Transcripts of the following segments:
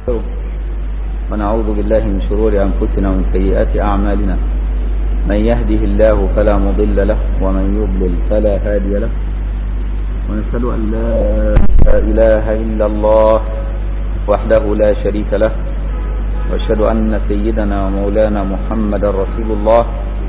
ونستغفره ونعوذ بالله من شرور أنفسنا ومن سيئات أعمالنا من يهده الله فلا مضل له ومن يضلل فلا هادي له ونشهد أن لا إله إلا الله وحده لا شريك له واشهد أن سيدنا ومولانا محمد رسول الله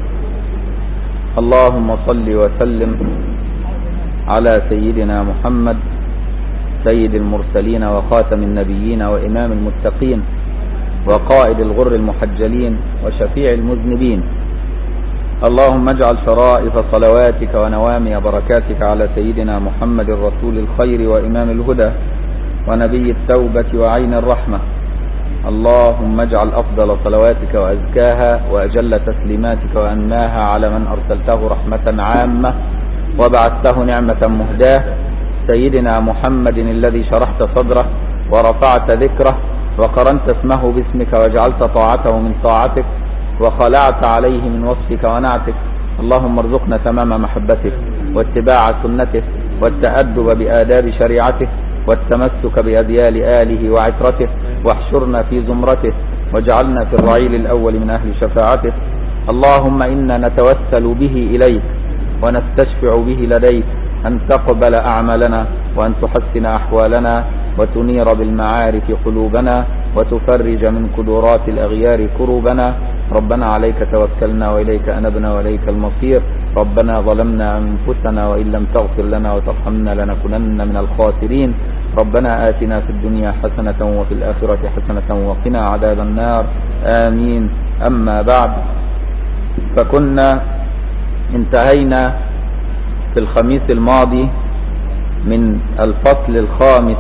اللهم صل وسلم على سيدنا محمد سيد المرسلين وخاتم النبيين وإمام المتقين وقائد الغر المحجلين وشفيع المذنبين اللهم اجعل شرائف صلواتك ونوامي بركاتك على سيدنا محمد رسول الخير وإمام الهدى ونبي التوبة وعين الرحمة اللهم اجعل أفضل صلواتك وأزكاها وأجل تسليماتك وأناها على من أرسلته رحمة عامة وبعثته نعمة مهداة سيدنا محمد الذي شرحت صدره ورفعت ذكره وقرنت اسمه باسمك وجعلت طاعته من طاعتك وخلعت عليه من وصفك ونعتك اللهم ارزقنا تمام محبته واتباع سنته والتأدب بآداب شريعته والتمسك بأديال آله وعترته واحشرنا في زمرته واجعلنا في الرعيل الأول من أهل شفاعته اللهم إنا نتوسل به إليك ونستشفع به لديك أن تقبل أعمالنا وأن تحسن أحوالنا وتنير بالمعارف قلوبنا وتفرج من قدرات الأغيار كروبنا ربنا عليك توكلنا وإليك أنبنا وإليك المصير ربنا ظلمنا أنفسنا وإن لم تغفر لنا وترحمنا لنكونن من الخاسرين ربنا آتنا في الدنيا حسنة وفي الآخرة حسنة وقنا عذاب النار آمين أما بعد فكنا انتهينا في الخميس الماضي من الفصل الخامس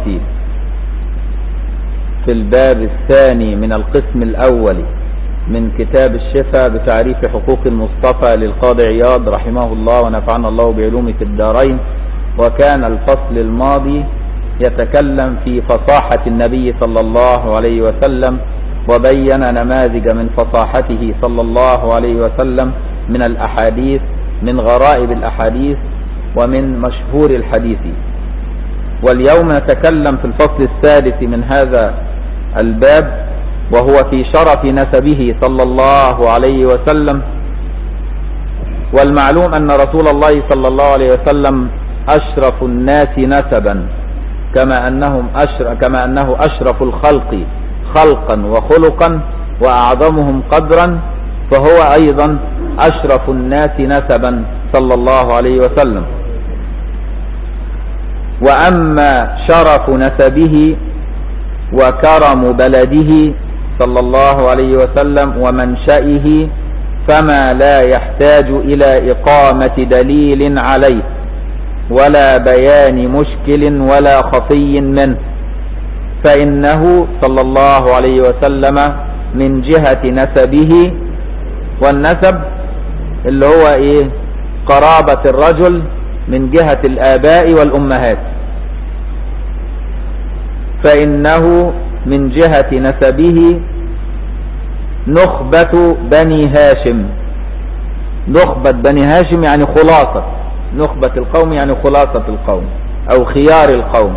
في الباب الثاني من القسم الأول من كتاب الشفاء بتعريف حقوق المصطفى للقاضي عياض رحمه الله ونفعنا الله بعلومه في الدارين وكان الفصل الماضي يتكلم في فصاحة النبي صلى الله عليه وسلم وبين نماذج من فصاحته صلى الله عليه وسلم من الأحاديث من غرائب الأحاديث ومن مشهور الحديث واليوم نتكلم في الفصل الثالث من هذا الباب وهو في شرف نسبه صلى الله عليه وسلم والمعلوم أن رسول الله صلى الله عليه وسلم أشرف الناس نسبا كما أنهم أشرف كما أنه أشرف الخلق خلقا وخلقا وأعظمهم قدرا فهو أيضا أشرف الناس نسبا صلى الله عليه وسلم وأما شرف نسبه وكرم بلده صلى الله عليه وسلم ومنشئه فما لا يحتاج إلى إقامة دليل عليه ولا بيان مشكل ولا خفي منه فإنه صلى الله عليه وسلم من جهة نسبه والنسب اللي هو ايه قرابة الرجل من جهة الآباء والأمهات فإنه من جهة نسبه نخبة بني هاشم نخبة بني هاشم يعني خلاصة نخبة القوم يعني خلاصة القوم أو خيار القوم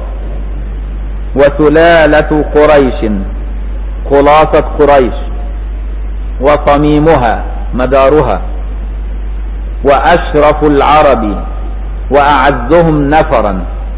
وسلالة قريش خلاصة قريش وصميمها مدارها وأشرف العرب وأعزهم نفرا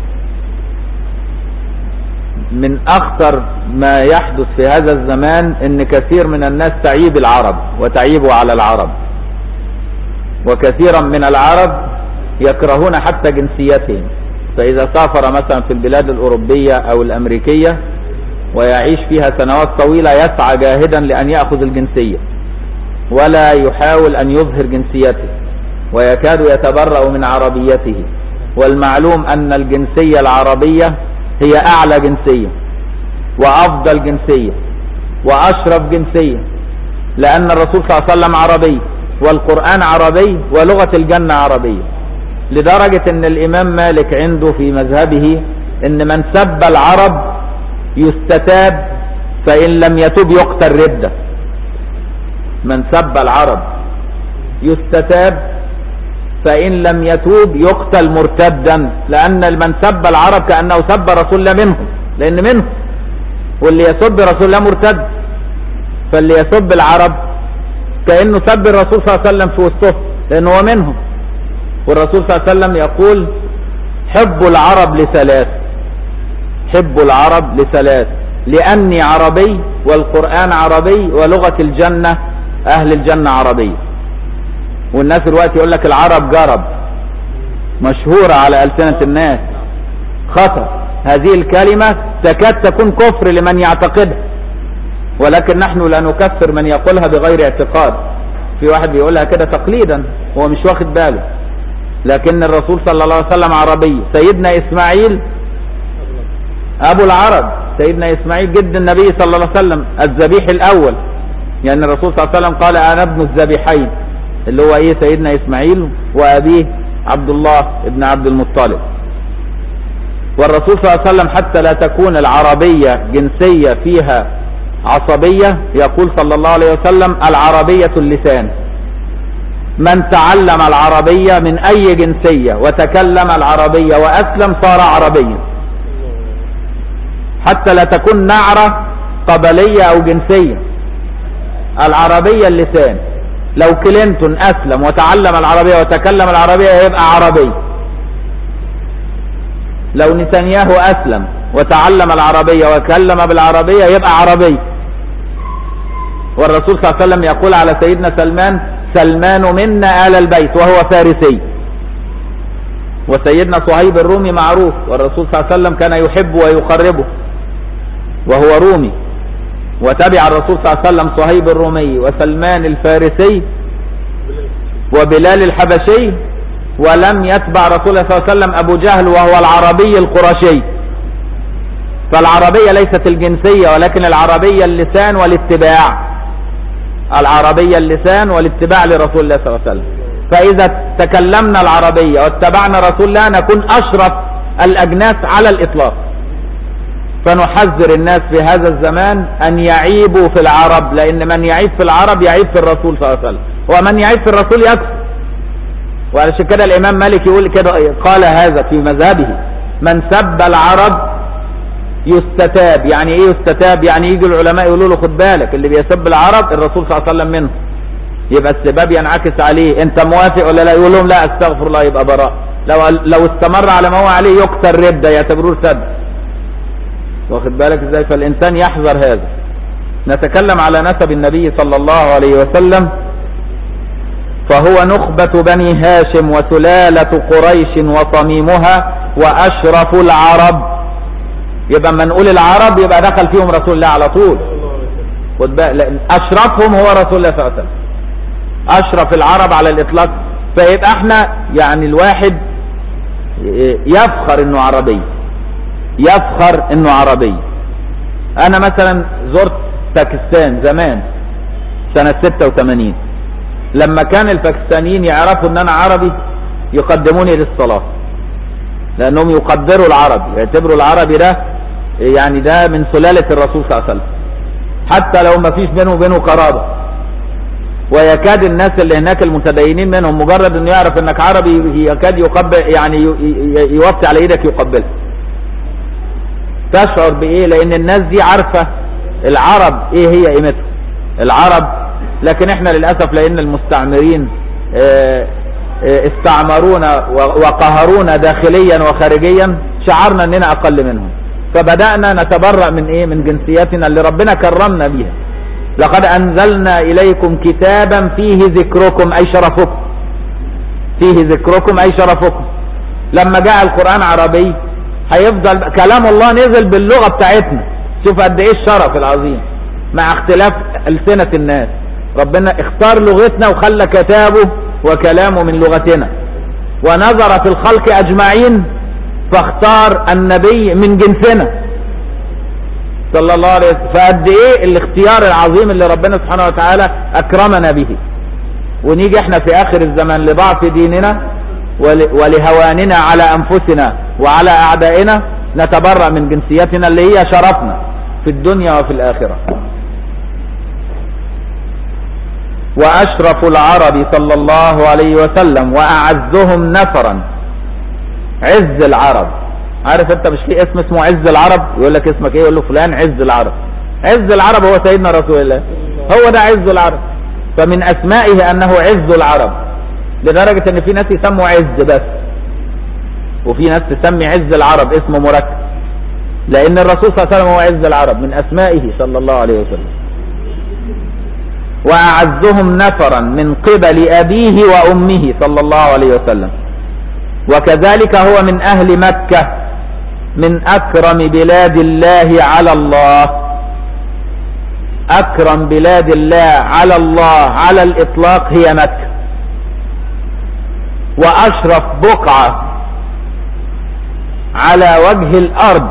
من أخطر ما يحدث في هذا الزمان ان كثير من الناس تعيب العرب وتعيب على العرب وكثيرا من العرب يكرهون حتى جنسيتهم فإذا سافر مثلا في البلاد الأوروبية أو الأمريكية ويعيش فيها سنوات طويلة يسعى جاهدا لأن يأخذ الجنسية ولا يحاول أن يظهر جنسيته ويكاد يتبرأ من عربيته والمعلوم أن الجنسية العربية هي أعلى جنسية وأفضل جنسية وأشرف جنسية لأن الرسول صلى الله عليه وسلم عربي والقرآن عربي ولغة الجنة عربية لدرجة ان الامام مالك عنده في مذهبه ان من سب العرب يستتاب فان لم يتوب يقتل ردة من سب العرب يستتاب فإن لم يتوب يقتل مرتدا لأن من سب العرب كأنه سب رسول الله منهم لأن منهم واللي يسب رسول الله مرتد فاللي يسب العرب كأنه سب الرسول صلى الله عليه وسلم في وسطهم لأنه هو منهم والرسول صلى الله عليه وسلم يقول حب العرب لثلاث حب العرب لثلاث لأني عربي والقرآن عربي ولغة الجنة أهل الجنة عربية والناس دلوقتي يقول لك العرب جرب مشهورة على ألسنة الناس خطر هذه الكلمة تكاد تكون كفر لمن يعتقدها ولكن نحن لا نكفر من يقولها بغير اعتقاد في واحد بيقولها كده تقليدا هو مش واخد باله لكن الرسول صلى الله عليه وسلم عربي سيدنا إسماعيل أبو العرب سيدنا إسماعيل جد النبي صلى الله عليه وسلم الذبيح الأول يعني الرسول صلى الله عليه وسلم قال أنا ابن الذبيحين اللي هو إيه سيدنا إسماعيل وأبيه عبد الله ابن عبد المطلب والرسول صلى الله عليه وسلم حتى لا تكون العربية جنسية فيها عصبية يقول صلى الله عليه وسلم العربية اللسان من تعلم العربية من أي جنسية وتكلم العربية وأسلم صار عربيا حتى لا تكون نعرة قبلية أو جنسية العربية اللسان لو كلينتون أسلم وتعلم العربية وتكلم العربية يبقى عربي لو نتنياهو أسلم وتعلم العربية وكلم بالعربية يبقى عربي والرسول صلى الله عليه وسلم يقول على سيدنا سلمان سلمان منا آل البيت وهو فارسي وسيدنا صهيب الرومي معروف والرسول صلى الله عليه وسلم كان يحب ويقربه وهو رومي وتبع الرسول صلى الله عليه وسلم صهيب الرومي وسلمان الفارسي وبلال الحبشي ولم يتبع رسول الله صلى الله عليه وسلم أبو جهل وهو العربي القرشي فالعربية ليست الجنسية ولكن العربية اللسان والاتباع العربية اللسان والاتباع لرسول الله صلى الله عليه وسلم فإذا تكلمنا العربية واتبعنا رسول الله نكون أشرف الأجناس على الإطلاق فنحذر الناس في هذا الزمان أن يعيبوا في العرب لأن من يعيب في العرب يعيب في الرسول صلى الله عليه وسلم ومن يعيب في الرسول يكفر وعلشان كده الإمام مالك يقول كده قال هذا في مذهبه من سب العرب يستتاب يعني ايه يستتاب يعني يجي العلماء يقولوا له خد بالك اللي بيسب العرب الرسول صلى الله عليه وسلم منه يبقى السباب ينعكس عليه انت موافق ولا لا يقول لهم لا استغفر الله يبقى براء لو لو استمر على ما هو عليه يقتل ردة يعتبروه ارتد واخد بالك ازاي فالانسان يحذر هذا نتكلم على نسب النبي صلى الله عليه وسلم فهو نخبة بني هاشم وسلالة قريش وصميمها وأشرف العرب يبقى اما نقول العرب يبقى دخل فيهم رسول الله على طول خد بالك لأن أشرفهم هو رسول الله صلى الله عليه وسلم أشرف العرب على الإطلاق فيبقى احنا يعني الواحد يفخر انه عربي يفخر انه عربي انا مثلا زرت باكستان زمان سنة 86 لما كان الباكستانيين يعرفوا ان انا عربي يقدموني للصلاة لانهم يقدروا العربي يعتبروا العربي ده يعني ده من سلالة الرسول صلى الله عليه وسلم حتى لو ما فيش بينه وبينه قرابة ويكاد الناس اللي هناك المتدينين منهم مجرد انه يعرف انك عربي يكاد يقبل يعني يوطي على ايدك يقبلها تشعر بايه لان الناس دي عارفة العرب ايه هي قيمتها العرب لكن احنا للأسف لان المستعمرين اه اه استعمرونا وقهرونا داخليا وخارجيا شعرنا اننا اقل منهم فبدأنا نتبرأ من ايه من جنسياتنا اللي ربنا كرمنا بيها لقد انزلنا اليكم كتابا فيه ذكركم اي شرفكم فيه ذكركم اي شرفكم لما جاء القرآن عربي هيفضل كلام الله نزل باللغة بتاعتنا شوف قد ايه الشرف العظيم مع اختلاف ألسنة الناس ربنا اختار لغتنا وخلى كتابه وكلامه من لغتنا ونظر في الخلق اجمعين فاختار النبي من جنسنا صلى الله عليه وسلم فقد ايه الاختيار العظيم اللي ربنا سبحانه وتعالى اكرمنا به ونيجي احنا في اخر الزمان لضعف ديننا ولهواننا على انفسنا وعلى اعدائنا نتبرأ من جنسيتنا اللي هي شرفنا في الدنيا وفي الاخرة واشرف العرب صلى الله عليه وسلم واعزهم نفرا عز العرب عارف انت مش في اسم اسمه عز العرب يقول لك اسمك ايه يقول له فلان عز العرب عز العرب هو سيدنا رسول الله هو ده عز العرب فمن اسمائه انه عز العرب لدرجة ان في ناس يسموا عز بس وفي ناس تسمي عز العرب اسمه مركب لان الرسول صلى الله عليه وسلم هو عز العرب من اسمائه صلى الله عليه وسلم واعزهم نفرا من قبل ابيه وامه صلى الله عليه وسلم وكذلك هو من اهل مكة من اكرم بلاد الله على الله اكرم بلاد الله على الله على الاطلاق هي مكة واشرف بقعة على وجه الارض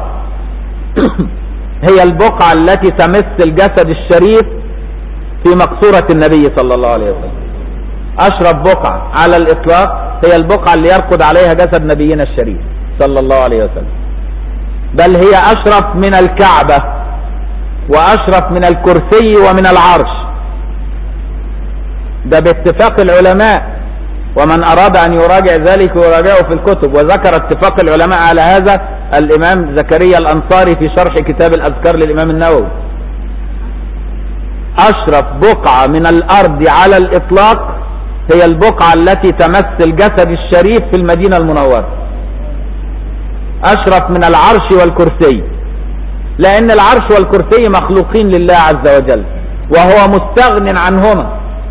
هي البقعة التي تمس الجسد الشريف في مقصورة النبي صلى الله عليه وسلم اشرف بقعة على الاطلاق هي البقعة اللي يرقد عليها جسد نبينا الشريف صلى الله عليه وسلم بل هي اشرف من الكعبة واشرف من الكرسي ومن العرش ده باتفاق العلماء ومن اراد ان يراجع ذلك يراجعه في الكتب وذكر اتفاق العلماء على هذا الامام زكريا الانصاري في شرح كتاب الاذكار للامام النووي اشرف بقعة من الارض على الاطلاق هي البقعة التي تمس الجسد الشريف في المدينة المنورة اشرف من العرش والكرسي لان العرش والكرسي مخلوقين لله عز وجل وهو مستغن عنهما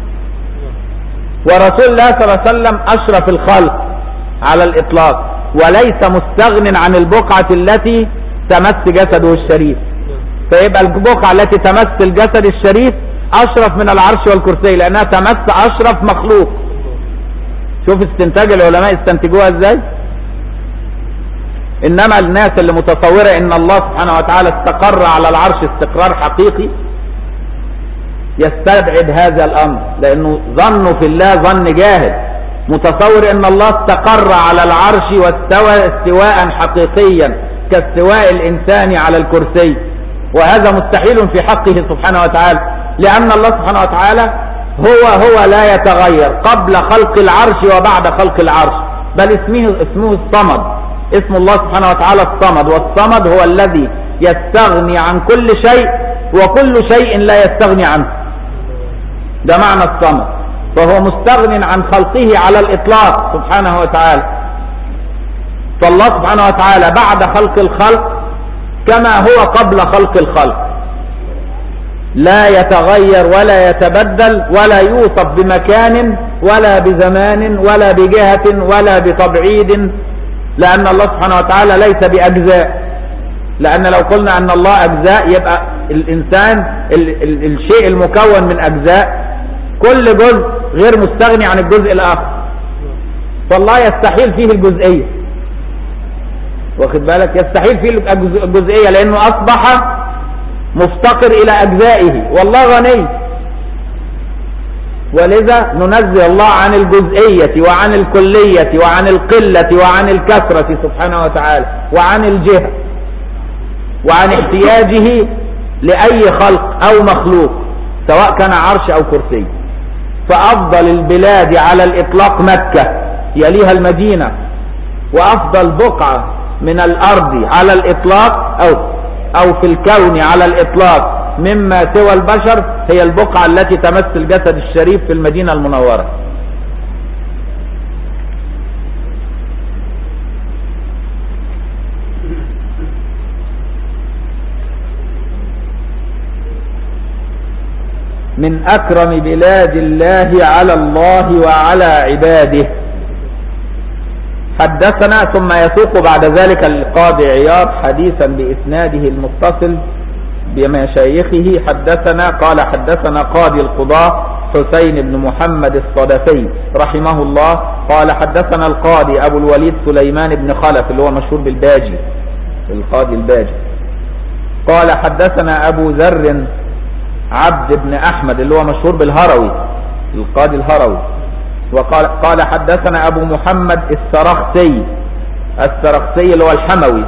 ورسول الله صلى الله عليه وسلم اشرف الخلق على الاطلاق وليس مستغن عن البقعة التي تمس جسده الشريف فيبقى البقعة التي تمس الجسد الشريف اشرف من العرش والكرسي لانها تمس اشرف مخلوق شوف استنتاج العلماء استنتجوها ازاي انما الناس اللي متصورة ان الله سبحانه وتعالى استقر على العرش استقرار حقيقي يستبعد هذا الامر لانه ظنه في الله ظن جاهل متصور ان الله استقر على العرش واستوى استواء حقيقيا كاستواء الانسان على الكرسي وهذا مستحيل في حقه سبحانه وتعالى لان الله سبحانه وتعالى هو هو لا يتغير قبل خلق العرش وبعد خلق العرش بل اسمه اسمه الصمد اسم الله سبحانه وتعالى الصمد والصمد هو الذي يستغني عن كل شيء وكل شيء لا يستغني عنه ده معنى الصمد فهو مستغن عن خلقه على الاطلاق سبحانه وتعالى فالله سبحانه وتعالى بعد خلق الخلق كما هو قبل خلق الخلق لا يتغير ولا يتبدل ولا يوصف بمكان ولا بزمان ولا بجهة ولا بتبعيد لأن الله سبحانه وتعالى ليس بأجزاء لأن لو قلنا أن الله أجزاء يبقى الإنسان ال ال الشيء المكون من أجزاء كل جزء غير مستغني عن الجزء الآخر فالله يستحيل فيه الجزئية واخد بالك يستحيل فيه الجزئية لأنه أصبح مفتقر إلى أجزائه والله غني ولذا ننزه الله عن الجزئية وعن الكلية وعن القلة وعن الكثرة سبحانه وتعالى وعن الجهة وعن احتياجه لأي خلق أو مخلوق سواء كان عرش أو كرسي فأفضل البلاد على الإطلاق مكة يليها المدينة وأفضل بقعة من الأرض على الإطلاق أو أو في الكون على الإطلاق مما سوى البشر هي البقعة التي تمس الجسد الشريف في المدينة المنورة من أكرم بلاد الله على الله وعلى عباده حدثنا ثم يسوق بعد ذلك القاضي عياض حديثا بإسناده المتصل بمشايخه حدثنا قال حدثنا قاضي القضاة حسين بن محمد الصدفي رحمه الله قال حدثنا القاضي أبو الوليد سليمان بن خلف اللي هو مشهور بالباجي القاضي الباجي قال حدثنا أبو ذر عبد بن أحمد اللي هو مشهور بالهروي القاضي الهروي وقال قال حدثنا أبو محمد السرختي السرختي اللي هو الحموي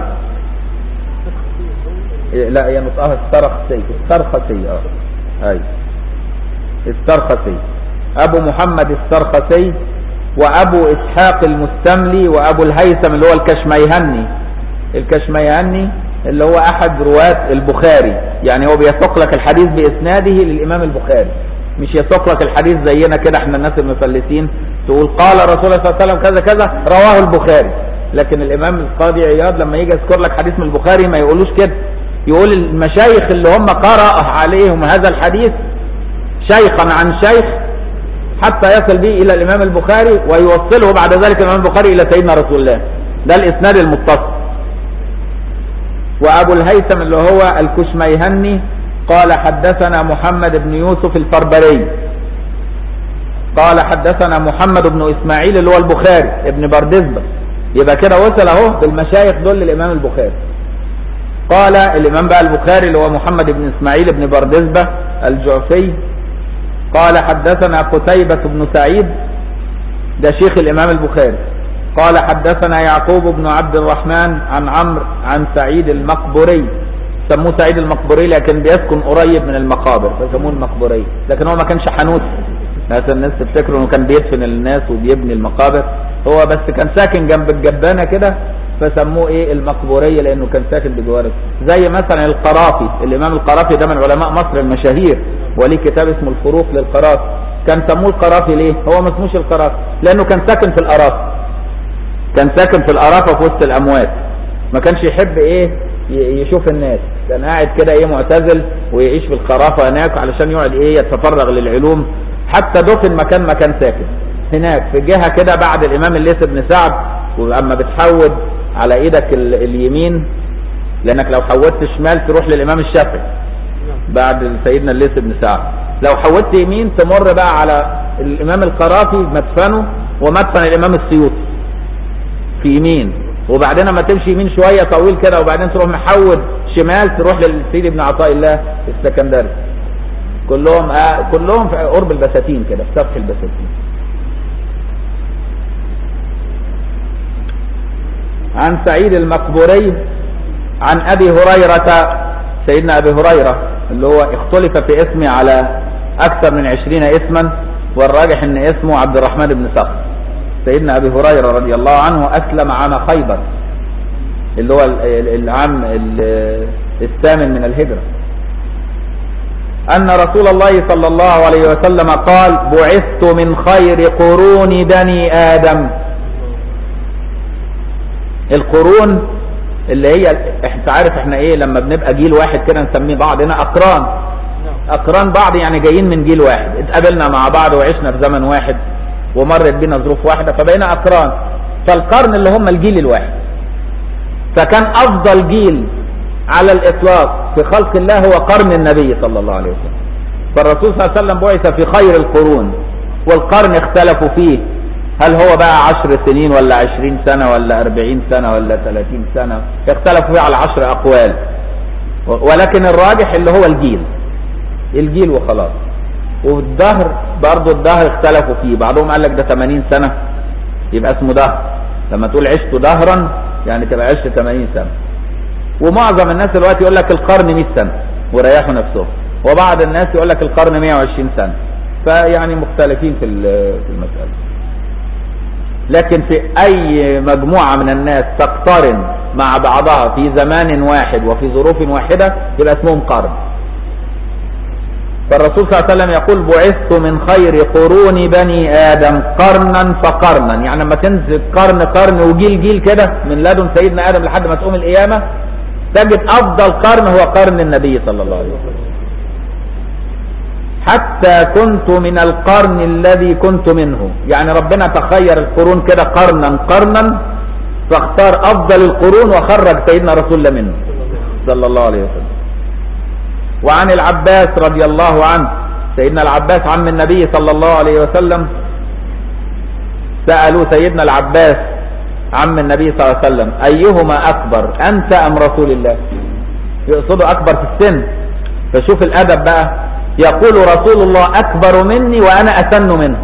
لا هي نطقها السرختي السرختي اه اي السرختي ابو محمد السرختي وابو اسحاق المستملي وابو الهيثم اللي هو الكشميهني الكشميهني اللي هو احد رواة البخاري يعني هو بيسوق لك الحديث باسناده للامام البخاري مش يسوق لك الحديث زينا كده احنا الناس المفلسين تقول قال رسول الله صلى الله عليه وسلم كذا كذا رواه البخاري لكن الامام القاضي عياض لما يجي يذكر لك حديث من البخاري ما يقولوش كده يقول المشايخ اللي هم قرأ عليهم هذا الحديث شيخا عن شيخ حتى يصل به الى الامام البخاري ويوصله بعد ذلك الامام البخاري الى سيدنا رسول الله ده الاسناد المتصل وابو الهيثم اللي هو الكشميهني قال حدثنا محمد بن يوسف الفربري قال حدثنا محمد بن اسماعيل اللي هو البخاري ابن بردزبة يبقى كده وصل اهو بالمشايخ دول للامام البخاري قال الامام بقى البخاري اللي هو محمد بن اسماعيل بن بردزبة الجعفي قال حدثنا قتيبة بن سعيد ده شيخ الامام البخاري قال حدثنا يعقوب بن عبد الرحمن عن عمرو عن سعيد المقبري سموه سعيد المقبري لكن بيسكن قريب من المقابر فسموه المقبري لكن هو ما كانش حنوت ناس الناس تفتكروا انه كان بيدفن الناس وبيبني المقابر هو بس كان ساكن جنب الجبانه كده فسموه ايه المقبوريه لانه كان ساكن بجواره زي مثلا القرافي الامام القرافي ده من علماء مصر المشاهير وليه كتاب اسمه الفروق للقرافي كان سموه القرافي ليه هو ما اسموش القرافي لانه كان ساكن في الارافه كان ساكن في الارافه في وسط الاموات ما كانش يحب ايه يشوف الناس كان قاعد كده ايه معتزل ويعيش في الخرافه هناك علشان يقعد ايه يتفرغ للعلوم حتى دفن مكان ما كان ساكن هناك في جهه كده بعد الامام الليث بن سعد واما بتحود على ايدك ال- اليمين لانك لو حودت شمال تروح للامام الشافعي بعد سيدنا الليث بن سعد لو حودت يمين تمر بقى على الامام القرافي مدفنه ومدفن الامام السيوطي في يمين وبعدين لما تمشي يمين شويه طويل كده وبعدين تروح محود شمال تروح للسيد ابن عطاء الله السكندري كلهم آه كلهم في قرب البساتين كده في سفح البساتين عن سعيد المقبوري عن ابي هريره سيدنا ابي هريره اللي هو اختلف في اسمه على اكثر من عشرين اسما والراجح ان اسمه عبد الرحمن بن صخر سيدنا ابي هريره رضي الله عنه اسلم عام خيبر اللي هو ال- ال- العام ال- الثامن من الهجره ان رسول الله صلى الله عليه وسلم قال بعثت من خير قرون بني ادم القرون اللي هي انت عارف احنا ايه لما بنبقى جيل واحد كده نسميه بعضنا اقران اقران بعض يعني جايين من جيل واحد اتقابلنا مع بعض وعشنا في زمن واحد ومرت بينا ظروف واحده فبقينا اقران فالقرن اللي هم الجيل الواحد فكان افضل جيل على الاطلاق في خلق الله هو قرن النبي صلى الله عليه وسلم فالرسول صلى الله عليه وسلم بعث في خير القرون والقرن اختلفوا فيه هل هو بقى عشر سنين ولا عشرين سنة ولا أربعين سنة ولا ثلاثين سنة اختلفوا فيه على عشر أقوال ولكن الراجح اللي هو الجيل الجيل وخلاص والدهر برضه الدهر اختلفوا فيه بعضهم قال لك ده 80 سنة يبقى اسمه دهر لما تقول عشت دهرا يعني تبقى عشت 80 سنة ومعظم الناس دلوقتي يقول لك القرن 100 سنة وريحوا نفسهم وبعض الناس يقول لك القرن 120 سنة فيعني مختلفين في ال- في المسألة لكن في اي مجموعة من الناس تقترن مع بعضها في زمان واحد وفي ظروف واحدة يبقى اسمهم قرن فالرسول صلى الله عليه وسلم يقول بعثت من خير قرون بني ادم قرنا فقرنا يعني لما تنزل قرن قرن وجيل جيل كده من لدن سيدنا ادم لحد ما تقوم القيامة تجد افضل قرن هو قرن النبي صلى الله عليه وسلم حتى كنت من القرن الذي كنت منه يعني ربنا تخير القرون كده قرنا قرنا فاختار افضل القرون وخرج سيدنا رسول الله منه صلى الله عليه وسلم وعن العباس رضي الله عنه سيدنا العباس عم النبي صلى الله عليه وسلم سألوا سيدنا العباس عم النبي صلى الله عليه وسلم أيهما أكبر أنت أم رسول الله يقصدوا أكبر في السن فشوف الأدب بقى يقول رسول الله أكبر مني وأنا أسن منه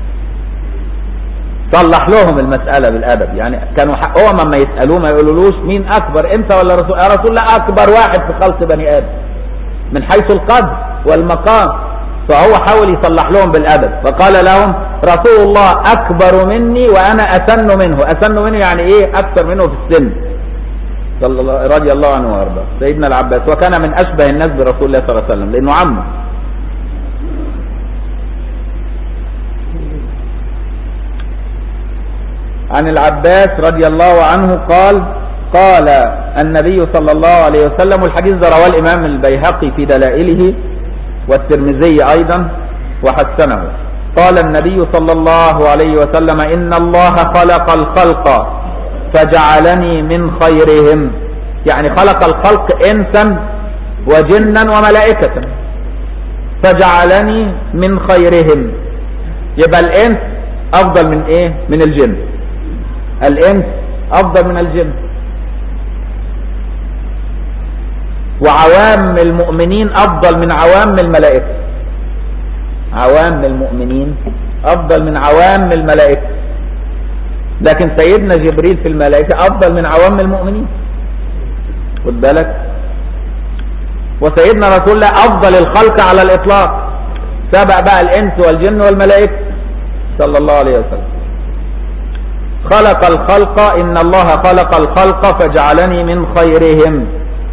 صلح لهم المسألة بالأدب يعني كانوا حقهم لما يسألوه ما يقولولوش مين أكبر أنت ولا رسول يا رسول الله أكبر واحد في خلق بني آدم من حيث القدر والمقام فهو حاول يصلح لهم بالادب فقال لهم رسول الله اكبر مني وانا اسن منه اسن منه يعني ايه اكثر منه في السن صلى الله رضي الله عنه وارضاه سيدنا العباس وكان من اشبه الناس برسول الله صلى الله عليه وسلم لانه عمه عن العباس رضي الله عنه قال قال النبي صلى الله عليه وسلم والحديث ده رواه الامام البيهقي في دلائله والترمذي ايضا وحسنه قال النبي صلى الله عليه وسلم ان الله خلق الخلق فجعلني من خيرهم يعني خلق الخلق انسا وجنا وملائكة فجعلني من خيرهم يبقى الانس افضل من ايه من الجن الانس افضل من الجن وعوام المؤمنين افضل من عوام الملائكة عوام المؤمنين افضل من عوام الملائكة لكن سيدنا جبريل في الملائكة افضل من عوام المؤمنين خد بالك وسيدنا رسول الله افضل الخلق على الاطلاق سبق بقى الانس والجن والملائكة صلى الله عليه وسلم خلق الخلق ان الله خلق الخلق فجعلني من خيرهم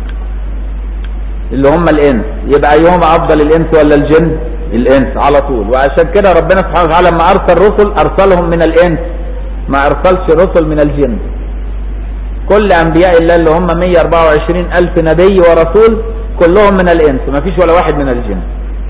اللي هم الانس يبقى ايهم افضل الانس ولا الجن الانس على طول وعشان كده ربنا سبحانه وتعالى لما ارسل رسل ارسلهم من الانس ما ارسلش رسل من الجن كل انبياء الله اللي هم 124 الف نبي ورسول كلهم من الانس ما فيش ولا واحد من الجن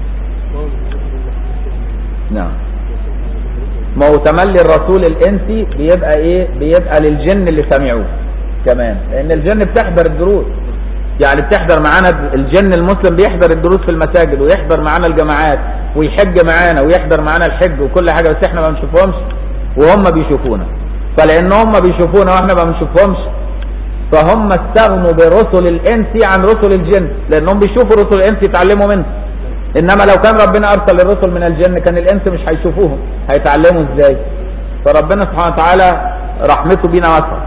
نعم ما هو تملي الرسول الانسي بيبقى ايه بيبقى للجن اللي سمعوه كمان لان الجن بتحضر الدروس يعني بتحضر معانا الجن المسلم بيحضر الدروس في المساجد ويحضر معانا الجماعات ويحج معانا ويحضر معانا الحج وكل حاجه بس احنا ما بنشوفهمش وهم بيشوفونا فلان هم بيشوفونا واحنا ما بنشوفهمش فهم استغنوا برسل الانس عن رسل الجن لانهم بيشوفوا رسل الانس يتعلموا منه انما لو كان ربنا ارسل الرسل من الجن كان الانس مش هيشوفوهم هيتعلموا ازاي فربنا سبحانه وتعالى رحمته بينا واسعه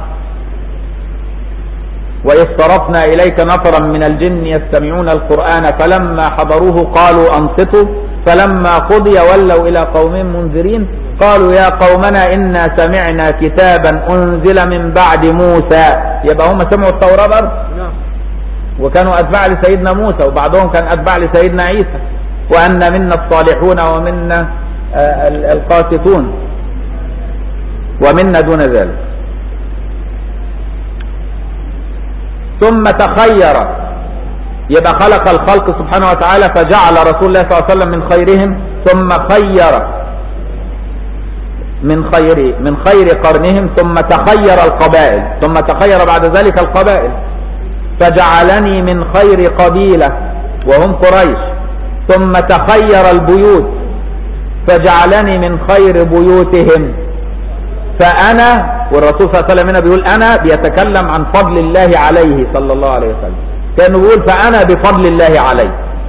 وإذ صرفنا إليك نفرا من الجن يستمعون القرآن فلما حضروه قالوا أنصتوا فلما قضي ولوا إلى قوم منذرين قالوا يا قومنا إنا سمعنا كتابا أنزل من بعد موسى يبقى هم سمعوا التوراة برضه وكانوا أتباع لسيدنا موسى وبعضهم كان أتباع لسيدنا عيسى وأن منا الصالحون ومنا القاسطون ومنا دون ذلك ثم تخير يبقى خلق الخلق سبحانه وتعالى فجعل رسول الله صلى الله عليه وسلم من خيرهم ثم خير من خير من خير قرنهم ثم تخير القبائل ثم تخير بعد ذلك القبائل فجعلني من خير قبيلة وهم قريش ثم تخير البيوت فجعلني من خير بيوتهم فأنا والرسول صلى الله عليه وسلم هنا بيقول أنا بيتكلم عن فضل الله عليه صلى الله عليه وسلم كان بيقول فأنا بفضل الله عليه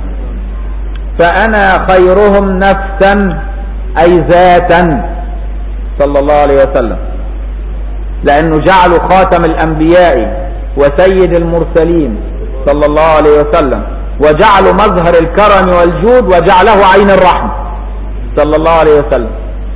فأنا خيرهم نفسا أي ذاتا صلى الله عليه وسلم لأنه جعله خاتم الأنبياء وسيد المرسلين صلى الله عليه وسلم وجعله مظهر الكرم والجود وجعله عين الرحمة صلى الله عليه وسلم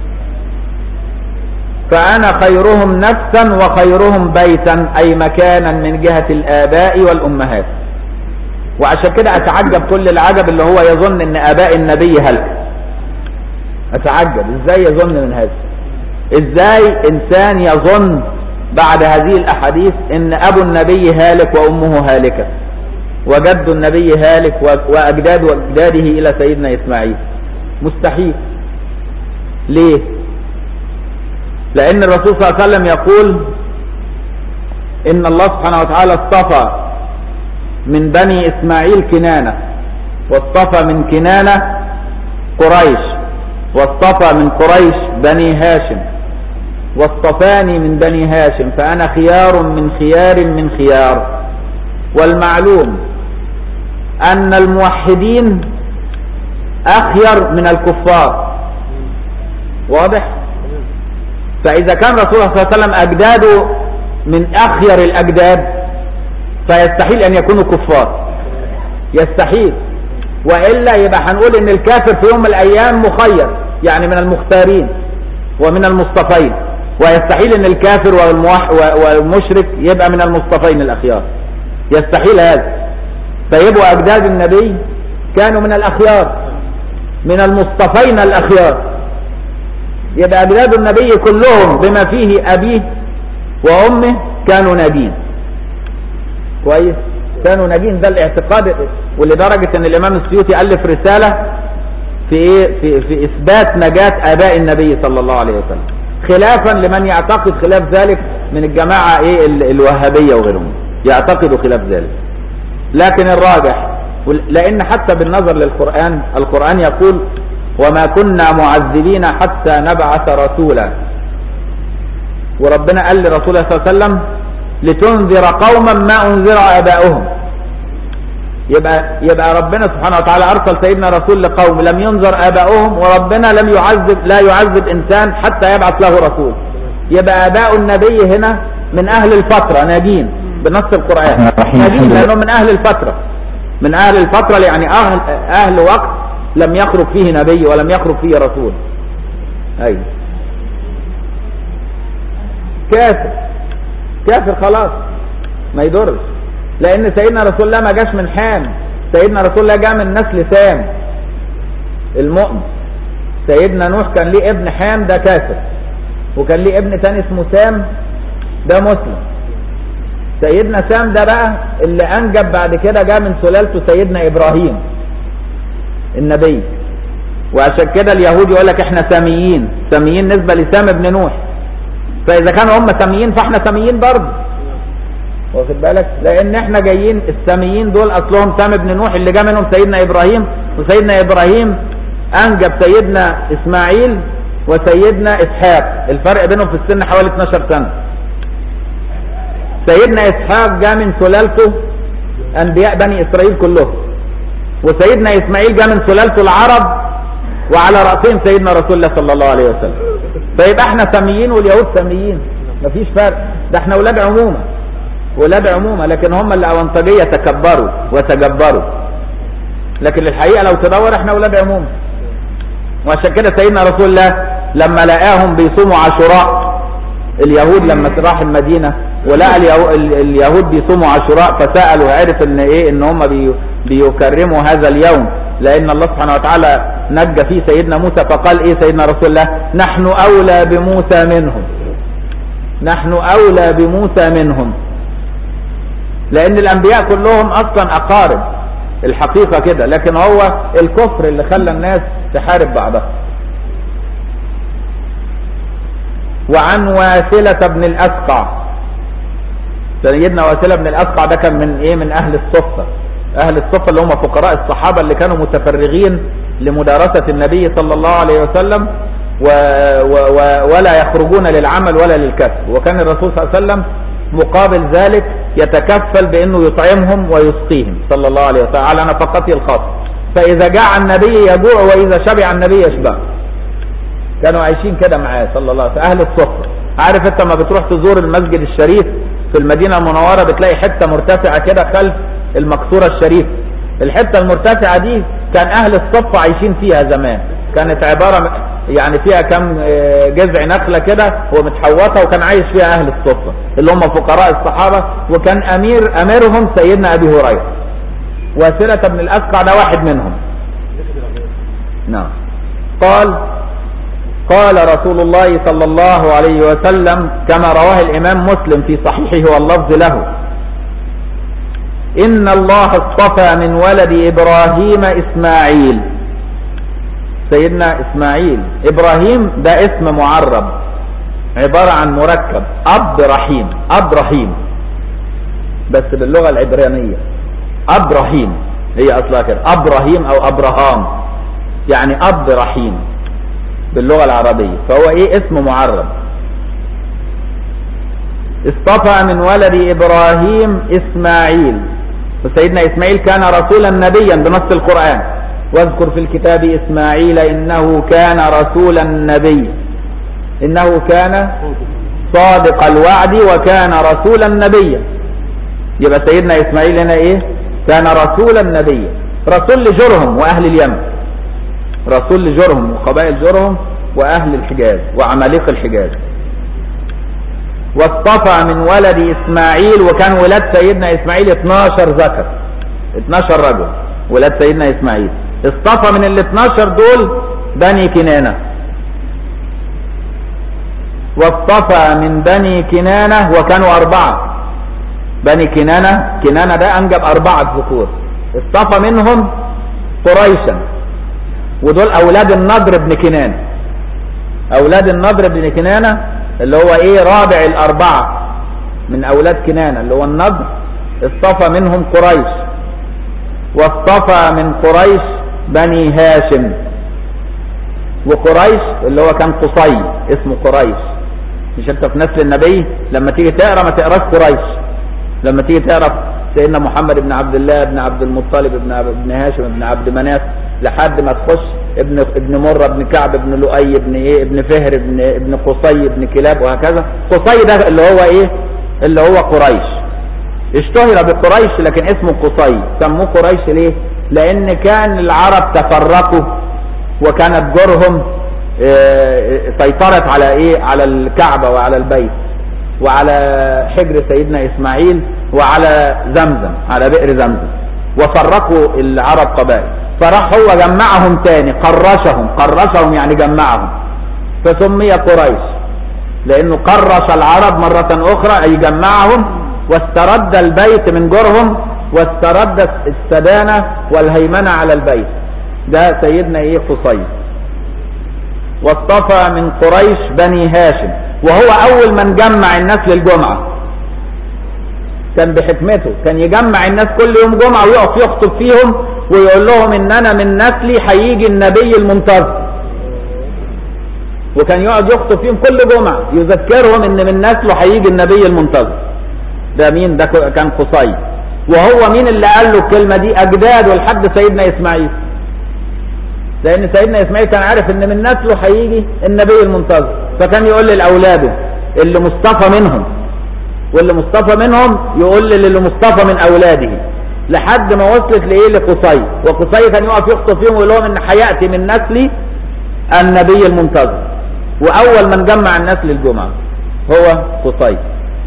فأنا خيرهم نفسا وخيرهم بيتا أي مكانا من جهة الآباء والأمهات وعشان كده أتعجب كل العجب اللي هو يظن أن آباء النبي هلك أتعجب إزاي يظن من هذا إزاي إنسان يظن بعد هذه الأحاديث أن أبو النبي هالك وأمه هالكة وجد النبي هالك وأجداد وأجداده إلى سيدنا إسماعيل مستحيل ليه لأن الرسول صلى الله عليه وسلم يقول إن الله سبحانه وتعالى اصطفى من بني إسماعيل كنانة واصطفى من كنانة قريش واصطفى من قريش بني هاشم واصطفاني من بني هاشم فأنا خيار من خيار من خيار والمعلوم أن الموحدين أخير من الكفار واضح؟ فإذا كان رسول الله صلى الله عليه وسلم أجداده من أخير الأجداد فيستحيل أن يكونوا كفار يستحيل وإلا يبقى هنقول إن الكافر في يوم من الأيام مخير يعني من المختارين ومن المصطفين ويستحيل إن الكافر والموح والمشرك يبقى من المصطفين الأخيار يستحيل هذا فيبقوا أجداد النبي كانوا من الأخيار من المصطفين الأخيار يبقى أجداد النبي كلهم بما فيه أبيه وأمه كانوا ناجين كويس كانوا ناجين ده الاعتقاد ولدرجة ان الامام السيوطي الف رسالة في ايه في, في اثبات نجاة اباء النبي صلى الله عليه وسلم خلافا لمن يعتقد خلاف ذلك من الجماعة ايه الوهابية وغيرهم يعتقدوا خلاف ذلك لكن الراجح لان حتى بالنظر للقرآن القرآن يقول وما كنا معذبين حتى نبعث رسولا وربنا قال لرسوله صلى الله عليه وسلم لتنذر قوما ما انذر اباؤهم يبقى يبقى ربنا سبحانه وتعالى ارسل سيدنا رسول لقوم لم ينذر اباؤهم وربنا لم يعذب لا يعذب انسان حتى يبعث له رسول يبقى اباء النبي هنا من اهل الفتره ناجين بنص القران ناجين لانهم من اهل الفتره من اهل الفتره يعني اهل اهل وقت لم يخرج فيه نبي ولم يخرج فيه رسول ايوه كافر كافر خلاص ما يضرش لان سيدنا رسول الله ما جاش من حام سيدنا رسول الله جاء من نسل سام المؤمن سيدنا نوح كان ليه ابن حام ده كافر وكان ليه ابن تاني اسمه سام ده مسلم سيدنا سام ده بقى اللي انجب بعد كده جاء من سلالته سيدنا ابراهيم النبي وعشان كده اليهود يقول لك احنا ساميين ساميين نسبه لسام ابن نوح فاذا كانوا هم ساميين فاحنا ساميين برضه واخد بالك لان احنا جايين الساميين دول اصلهم سام ابن نوح اللي جاء منهم سيدنا ابراهيم وسيدنا ابراهيم انجب سيدنا اسماعيل وسيدنا اسحاق الفرق بينهم في السن حوالي 12 سنه سيدنا اسحاق جاء من سلالته انبياء بني اسرائيل كلهم وسيدنا اسماعيل جاء من سلالته العرب وعلى راسهم سيدنا رسول الله صلى الله عليه وسلم فيبقى احنا ساميين واليهود ساميين مفيش فرق ده احنا ولاد عمومه ولاد عمومه لكن هم اللي اونطجيه تكبروا وتجبروا لكن الحقيقه لو تدور احنا ولاد عمومه وعشان كده سيدنا رسول الله لما لقاهم بيصوموا عاشوراء اليهود لما راح المدينه ولقى اليهود بيصوموا عاشوراء فسالوا عرف ان ايه ان هم بي بيكرموا هذا اليوم لان الله سبحانه وتعالى نجى فيه سيدنا موسى فقال ايه سيدنا رسول الله نحن اولى بموسى منهم نحن اولى بموسى منهم لان الانبياء كلهم اصلا اقارب الحقيقة كده لكن هو الكفر اللي خلى الناس تحارب بعضها وعن واثلة بن الاسقع سيدنا واثلة بن الاسقع ده كان من ايه من اهل الصفة اهل الصفة اللي هم فقراء الصحابة اللي كانوا متفرغين لمدارسة النبي صلى الله عليه وسلم و و و ولا يخرجون للعمل ولا للكسب وكان الرسول صلى الله عليه وسلم مقابل ذلك يتكفل بانه يطعمهم ويسقيهم صلى الله عليه وسلم على نفقته الخاصة فاذا جاع النبي يجوع واذا شبع النبي يشبع كانوا عايشين كده معاه صلى الله عليه وسلم اهل الصفر عارف انت ما بتروح تزور المسجد الشريف في المدينة المنورة بتلاقي حتة مرتفعة كده خلف المقصورة الشريفة الحتة المرتفعة دي كان اهل الصفة عايشين فيها زمان كانت عبارة يعني فيها كم جذع نخلة كده ومتحوطة وكان عايش فيها اهل الصفة اللي هم فقراء الصحابة وكان امير اميرهم سيدنا ابي هريرة واسلة بن الاسقع ده واحد منهم نعم قال قال رسول الله صلى الله عليه وسلم كما رواه الامام مسلم في صحيحه واللفظ له ان الله اصطفى من ولد ابراهيم اسماعيل سيدنا اسماعيل ابراهيم ده اسم معرب عبارة عن مركب اب رحيم اب رحيم بس باللغة العبرانية اب رحيم هي اصلها كده ابراهيم او ابراهام يعني اب رحيم باللغة العربية فهو ايه اسم معرب اصطفى من ولد ابراهيم اسماعيل وسيدنا اسماعيل كان رسولا نبيا بنص القرآن واذكر في الكتاب اسماعيل انه كان رسولا نبيا انه كان صادق الوعد وكان رسولا نبيا يبقى سيدنا اسماعيل هنا ايه كان رسولا نبيا رسول لجرهم واهل اليمن رسول لجرهم وقبائل جرهم واهل الحجاز وعماليق الحجاز واصطفى من ولد اسماعيل وكان ولاد سيدنا اسماعيل 12 ذكر 12 رجل ولاد سيدنا اسماعيل اصطفى من ال 12 دول بني كنانة واصطفى من بني كنانة وكانوا أربعة بني كنانة كنانة ده أنجب أربعة ذكور اصطفى منهم قريشا ودول أولاد النضر بن كنانة أولاد النضر بن كنانة اللي هو إيه رابع الأربعة من أولاد كنانة اللي هو النضر اصطفى منهم قريش واصطفى من قريش بني هاشم وقريش اللي هو كان قصي اسمه قريش مش انت في نسل النبي لما تيجي تقرا ما تقراش قريش لما تيجي تقرا سيدنا محمد بن عبد الله بن عبد المطلب بن ابن هاشم بن عبد مناف لحد ما تخش ابن ابن مره ابن كعب ابن لؤي ابن ايه ابن فهر ابن ابن قصي ابن كلاب وهكذا قصي ده اللي هو ايه اللي هو قريش اشتهر بقريش لكن اسمه قصي سموه قريش ليه لان كان العرب تفرقوا وكانت جرهم اه سيطرت على ايه على الكعبة وعلى البيت وعلى حجر سيدنا اسماعيل وعلى زمزم على بئر زمزم وفرقوا العرب قبائل فراح هو جمعهم تاني قرشهم قرشهم يعني جمعهم فسمي قريش لانه قرش العرب مرة اخرى اي جمعهم واسترد البيت من جرهم واسترد السدانة والهيمنة على البيت ده سيدنا ايه قصي واصطفى من قريش بني هاشم وهو اول من جمع الناس للجمعة كان بحكمته كان يجمع الناس كل يوم جمعة ويقف يخطب فيهم ويقول لهم ان انا من نسلي هيجي النبي المنتظر وكان يقعد يخطب فيهم كل جمعة يذكرهم ان من نسله هيجي النبي المنتظر ده مين ده كان قصي وهو مين اللي قال له الكلمة دي اجداده لحد سيدنا اسماعيل لان سيدنا اسماعيل كان عارف ان من نسله هيجي النبي المنتظر فكان يقول لاولاده اللي مصطفى منهم واللي مصطفى منهم يقول للي مصطفى من اولاده لحد ما وصلت لايه لقصي وقصي كان يقف يخطب فيهم ويقول لهم ان هياتي من نسلي النبي المنتظر واول من جمع الناس للجمعه هو قصي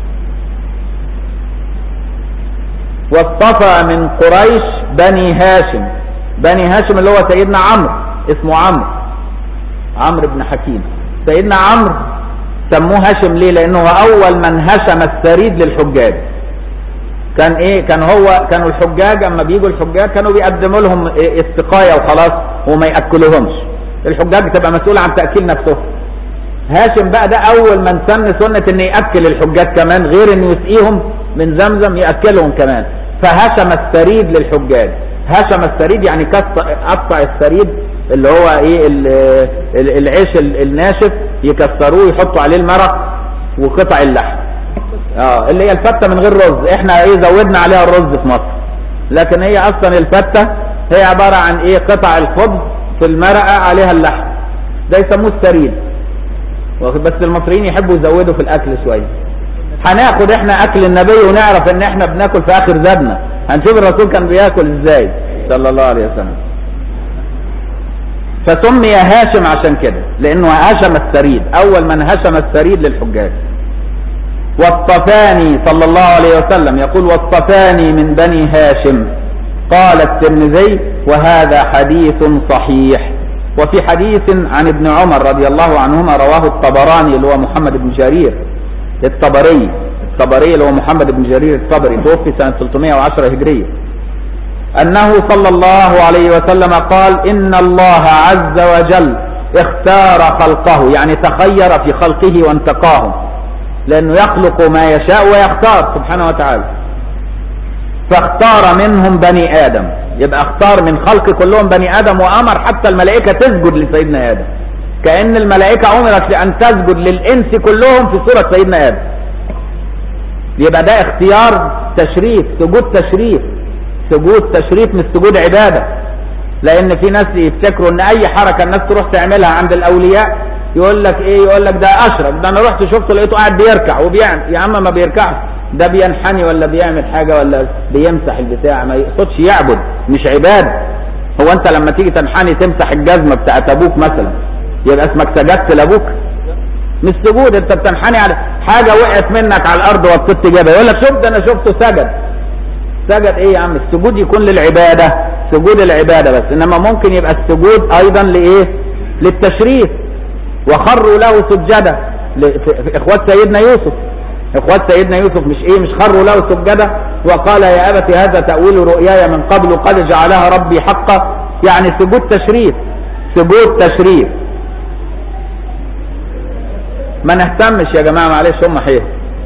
واصطفى من قريش بني هاشم بني هاشم اللي هو سيدنا عمرو اسمه عمرو عمرو بن حكيم سيدنا عمرو سموه هاشم ليه لانه هو اول من هشم السريد للحجاج كان ايه كان هو كانوا الحجاج اما بيجوا الحجاج كانوا بيقدموا لهم إيه السقايه وخلاص وما ياكلوهمش الحجاج تبقى مسؤول عن تاكيل نفسهم هاشم بقى ده اول من سن سنه ان ياكل الحجاج كمان غير انه يسقيهم من زمزم ياكلهم كمان فهشم السريد للحجاج هشم السريد يعني قطع السريد اللي هو ايه العيش الناشف يكسروه يحطوا عليه المرق وقطع اللحم اه اللي هي الفته من غير رز احنا ايه زودنا عليها الرز في مصر لكن هي اصلا الفته هي عباره عن ايه قطع الخبز في المرقه عليها اللحم ده يسموه السريد بس المصريين يحبوا يزودوا في الاكل شويه هناخد احنا اكل النبي ونعرف ان احنا بناكل في اخر زادنا هنشوف الرسول كان بياكل ازاي صلى الله عليه وسلم فسمي هاشم عشان كده لانه هشم السريد اول من هشم السريد للحجاج واصطفاني صلى الله عليه وسلم يقول واصطفاني من بني هاشم قال الترمذي وهذا حديث صحيح وفي حديث عن ابن عمر رضي الله عنهما رواه الطبراني اللي هو محمد بن جرير الطبري الطبري اللي هو محمد بن جرير الطبري توفي سنة 310 هجرية أنه صلى الله عليه وسلم قال إن الله عز وجل اختار خلقه يعني تخير في خلقه وانتقاهم لأنه يخلق ما يشاء ويختار سبحانه وتعالى فاختار منهم بني آدم يبقى اختار من خلق كلهم بني آدم وأمر حتى الملائكة تسجد لسيدنا آدم كأن الملائكة أمرت لأن تسجد للإنس كلهم في صورة سيدنا آدم يبقى ده اختيار تشريف سجود تشريف سجود تشريف مش سجود عبادة لأن في ناس يفتكروا إن أي حركة الناس تروح تعملها عند الأولياء يقول لك إيه يقول لك ده أشرف ده أنا رحت شفته لقيته قاعد بيركع وبيعمل يا عم ما بيركعش ده بينحني ولا بيعمل حاجة ولا بيمسح البتاع ما يقصدش يعبد مش عبادة هو أنت لما تيجي تنحني تمسح الجزمة بتاعت أبوك مثلا يبقى اسمك سجدت لأبوك مش سجود أنت بتنحني على حاجة وقعت منك على الارض وطيت تجيبها يقول لك شوف ده انا شفته سجد سجد ايه يا عم السجود يكون للعبادة سجود العبادة بس انما ممكن يبقى السجود ايضا لايه للتشريف وخروا له سجدا اخوات سيدنا يوسف اخوات سيدنا يوسف مش ايه مش خروا له سجدا وقال يا ابت هذا تأويل رؤياي من قبل قد جعلها ربي حقا يعني سجود تشريف سجود تشريف ما نهتمش يا جماعة معلش هم حيه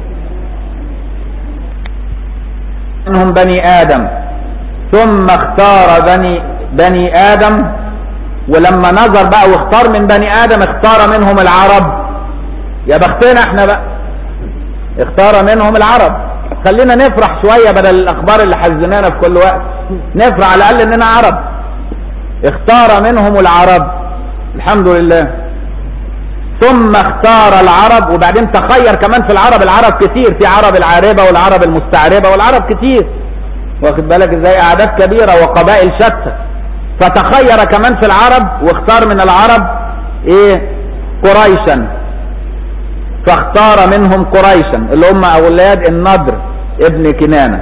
منهم بني آدم ثم اختار بني بني آدم ولما نظر بقى واختار من بني آدم اختار منهم العرب يا بختنا احنا بقى اختار منهم العرب خلينا نفرح شوية بدل الأخبار اللي حزنانا في كل وقت نفرح على الأقل إننا عرب اختار منهم العرب الحمد لله ثم اختار العرب وبعدين تخير كمان في العرب العرب كتير في عرب العاربة والعرب المستعربة والعرب كتير واخد بالك ازاي اعداد كبيرة وقبائل شتى فتخير كمان في العرب واختار من العرب ايه قريشا فاختار منهم قريشا اللي هم اولاد النضر ابن كنانة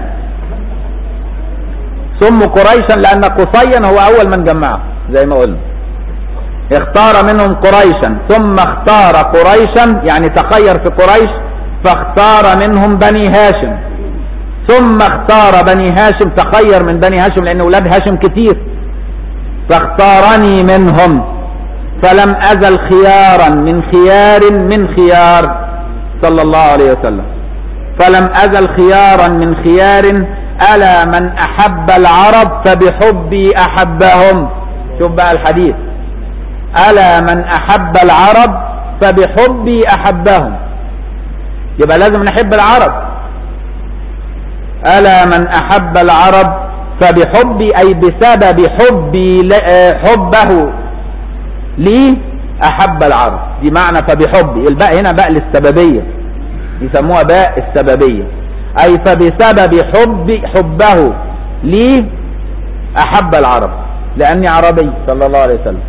سموا قريشا لان قصيا هو اول من جمعه زي ما قلنا اختار منهم قريشا ثم اختار قريشا يعني تخير في قريش فاختار منهم بني هاشم ثم اختار بني هاشم تخير من بني هاشم لان اولاد هاشم كتير فاختارني منهم فلم ازل خيارا من خيار من خيار صلى الله عليه وسلم فلم ازل خيارا من خيار الا من احب العرب فبحبي احبهم شوف بقى الحديث ألا من أحب العرب فبحبي أحبهم يبقى لازم نحب العرب ألا من أحب العرب فبحبي أي بسبب حبي حبه لي أحب العرب دي معنى فبحبي الباء هنا باء للسببية يسموها باء السببية أي فبسبب حبي حبه لي أحب العرب لأني عربي صلى الله عليه وسلم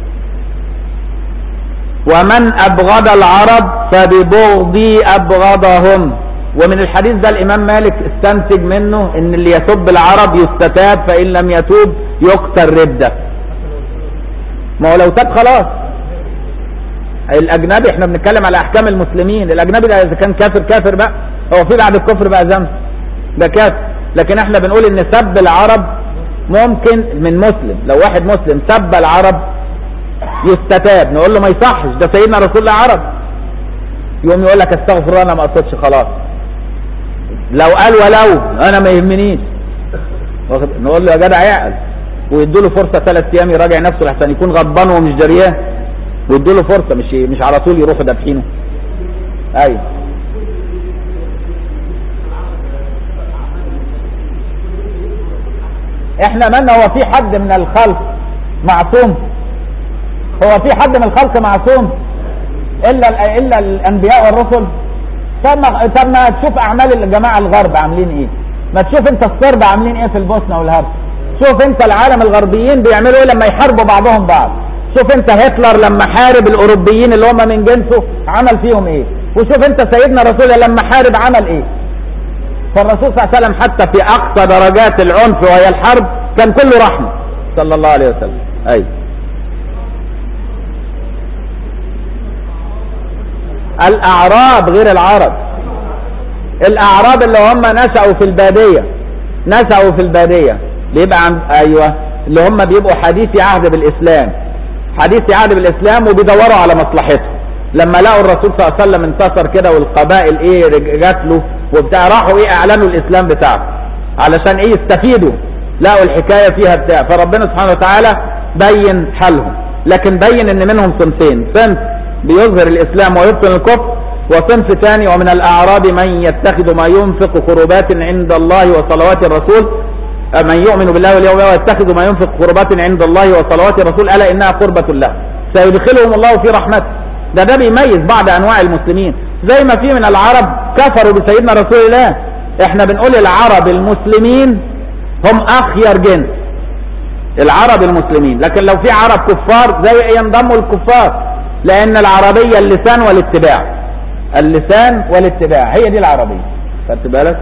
ومن أبغض العرب فببغضي أبغضهم ومن الحديث ده الإمام مالك استنتج منه إن اللي يسب العرب يستتاب فإن لم يتوب يقتل ردة ما هو لو تاب خلاص الأجنبي احنا بنتكلم على أحكام المسلمين الأجنبي ده إذا كان كافر كافر بقى هو في بعد الكفر بقى ذنب ده كافر لكن احنا بنقول إن سب العرب ممكن من مسلم لو واحد مسلم سب العرب يستتاب نقول له ما يصحش ده سيدنا رسول الله عرب يقوم يقول لك استغفر الله انا ما اقصدش خلاص لو قال ولو انا ما يهمنيش نقول له يا جدع اعقل ويدوا له فرصه ثلاث ايام يراجع نفسه لحسن يكون غضبان ومش دريان ويدوا له فرصه مش مش على طول يروحوا دافعينه ايوه احنا من هو في حد من الخلق معصوم هو في حد من الخلق معصوم الا الا الانبياء والرسل طب ما طب ما تشوف اعمال الجماعه الغرب عاملين ايه ما تشوف انت الصرب عاملين ايه في البوسنه والهرب شوف انت العالم الغربيين بيعملوا ايه لما يحاربوا بعضهم بعض شوف انت هتلر لما حارب الاوروبيين اللي هم من جنسه عمل فيهم ايه وشوف انت سيدنا رسول الله لما حارب عمل ايه فالرسول صلى الله عليه وسلم حتى في اقصى درجات العنف وهي الحرب كان كله رحمه صلى الله عليه وسلم ايوه الاعراب غير العرب الاعراب اللي هم نشأوا في البادية نشأوا في البادية بيبقى عند ايوه اللي هم بيبقوا حديثي عهد بالاسلام حديثي عهد بالاسلام وبيدوروا على مصلحتهم لما لقوا الرسول صلى الله عليه وسلم انتصر كده والقبائل ايه جات له وبتاع راحوا ايه اعلنوا الاسلام بتاعه علشان ايه يستفيدوا لقوا الحكايه فيها بتاع فربنا سبحانه وتعالى بين حالهم لكن بين ان منهم صنفين صنف بيظهر الاسلام ويبطن الكفر وصنف ثاني ومن الاعراب من يتخذ ما ينفق قربات عند الله وصلوات الرسول من يؤمن بالله واليوم ويتخذ ما ينفق قربات عند الله وصلوات الرسول الا انها قربة له سيدخلهم الله في رحمته ده ده بيميز بعض انواع المسلمين زي ما في من العرب كفروا بسيدنا رسول الله احنا بنقول العرب المسلمين هم اخير جنس العرب المسلمين لكن لو في عرب كفار زي ينضموا الكفار لان العربية اللسان والاتباع اللسان والاتباع هي دي العربية خدت بالك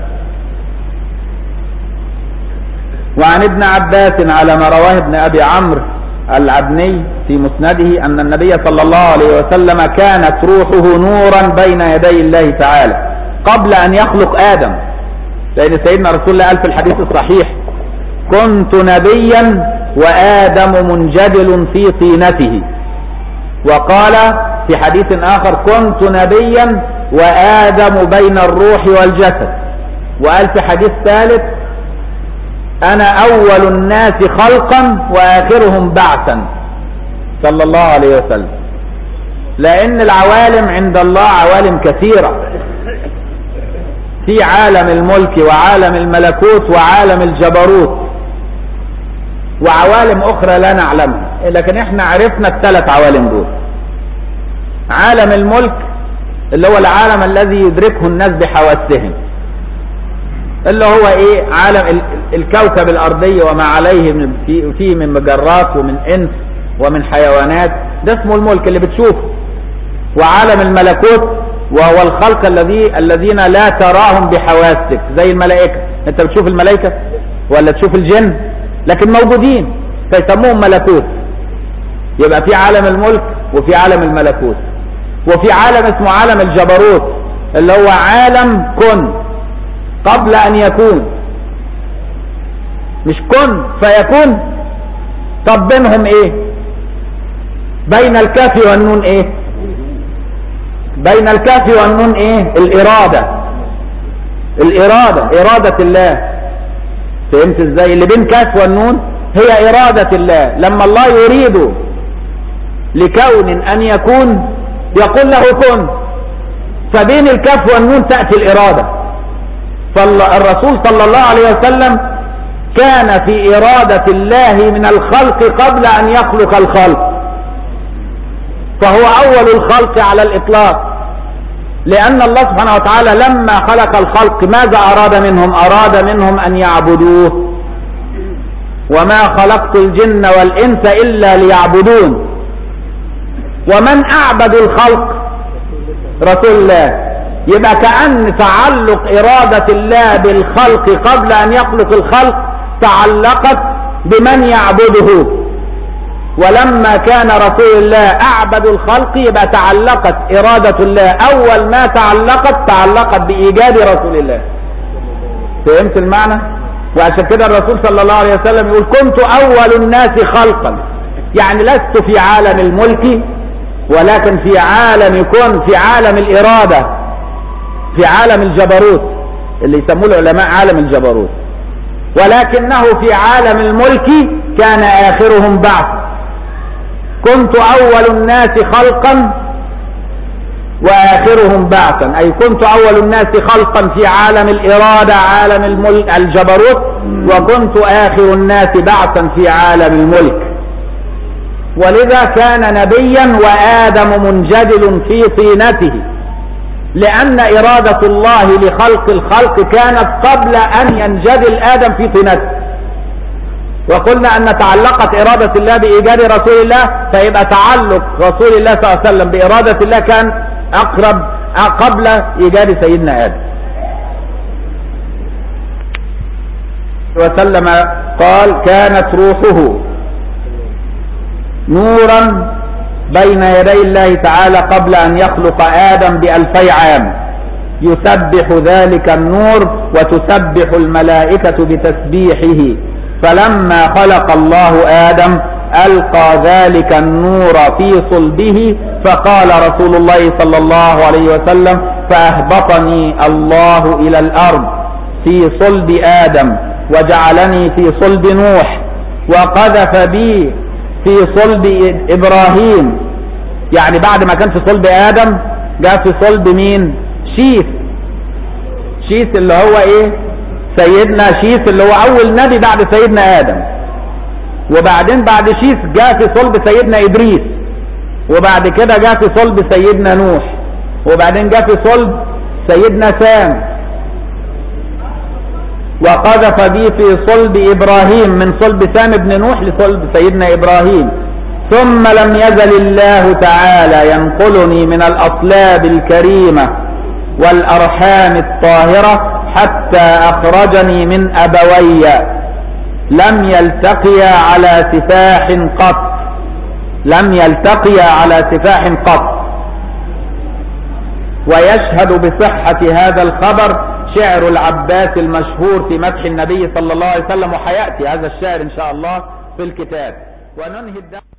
وعن ابن عباس على ما رواه ابن ابي عمرو العبني في مسنده ان النبي صلى الله عليه وسلم كانت روحه نورا بين يدي الله تعالى قبل ان يخلق ادم لان سيدنا رسول الله قال في الحديث الصحيح كنت نبيا وادم منجدل في طينته وقال في حديث اخر كنت نبيا وادم بين الروح والجسد وقال في حديث ثالث انا اول الناس خلقا واخرهم بعثا صلى الله عليه وسلم لان العوالم عند الله عوالم كثيرة في عالم الملك وعالم الملكوت وعالم الجبروت وعوالم اخرى لا نعلمها لكن احنا عرفنا الثلاث عوالم دول عالم الملك اللي هو العالم الذي يدركه الناس بحواسهم اللي هو ايه عالم الكوكب الارضي وما عليه من فيه في من مجرات ومن انس ومن حيوانات ده اسمه الملك اللي بتشوفه وعالم الملكوت وهو الخلق الذي الذين لا تراهم بحواسك زي الملائكه انت بتشوف الملائكه ولا تشوف الجن لكن موجودين فيسموهم ملكوت يبقى في عالم الملك وفي عالم الملكوت وفي عالم اسمه عالم الجبروت اللي هو عالم كن قبل ان يكون مش كن فيكون طب بينهم ايه بين الكاف والنون ايه بين الكاف والنون ايه الارادة الارادة ارادة الله فهمت ازاي اللي بين كاف والنون هي ارادة الله لما الله يريد لكون ان يكون يقول له كن فبين الكاف والنون تأتي الارادة فالرسول صلى الله عليه وسلم كان في إرادة الله من الخلق قبل أن يخلق الخلق فهو أول الخلق على الإطلاق لأن الله سبحانه وتعالى لما خلق الخلق ماذا أراد منهم أراد منهم أن يعبدوه وما خلقت الجن والإنس إلا ليعبدون ومن أعبد الخلق رسول الله يبقى كأن تعلق إرادة الله بالخلق قبل أن يخلق الخلق تعلقت بمن يعبده ولما كان رسول الله أعبد الخلق يبقى تعلقت إرادة الله أول ما تعلقت تعلقت بإيجاد رسول الله فهمت المعنى؟ وعشان كده الرسول صلى الله عليه وسلم يقول كنت أول الناس خلقا يعني لست في عالم الملك ولكن في عالم كن في عالم الإرادة في عالم الجبروت اللي يسموه العلماء عالم الجبروت ولكنه في عالم الملك كان آخرهم بعث كنت أول الناس خلقا وآخرهم بعثا أي كنت أول الناس خلقا في عالم الإرادة عالم الملك الجبروت وكنت آخر الناس بعثا في عالم الملك ولذا كان نبيا وآدم منجدل في طينته لأن إرادة الله لخلق الخلق كانت قبل أن ينجدل آدم في طينته وقلنا أن تعلقت إرادة الله بإيجاد رسول الله فيبقى تعلق رسول الله صلى الله عليه وسلم بإرادة الله كان أقرب قبل إيجاد سيدنا آدم وسلم قال كانت روحه نورا بين يدي الله تعالى قبل أن يخلق آدم بألفي عام يسبح ذلك النور وتسبح الملائكة بتسبيحه فلما خلق الله آدم ألقى ذلك النور في صلبه فقال رسول الله صلى الله عليه وسلم فأهبطني الله إلى الأرض في صلب آدم وجعلني في صلب نوح وقذف بي في صلب إبراهيم يعني بعد ما كان في صلب آدم جاء في صلب مين شيث شيث اللي هو ايه سيدنا شيث اللي هو اول نبي بعد سيدنا ادم وبعدين بعد شيث جاء في صلب سيدنا ادريس وبعد كده جاء في صلب سيدنا نوح وبعدين جاء في صلب سيدنا سام وقذف بي في صلب ابراهيم من صلب سام بن نوح لصلب سيدنا ابراهيم ثم لم يزل الله تعالى ينقلني من الاصلاب الكريمه والأرحام الطاهرة حتى أخرجني من أبوي لم يلتقيا على سفاح قط لم يلتقيا على سفاح قط ويشهد بصحة هذا الخبر شعر العباس المشهور في مدح النبي صلى الله عليه وسلم وحياتي هذا الشعر إن شاء الله في الكتاب وننهي الدعوة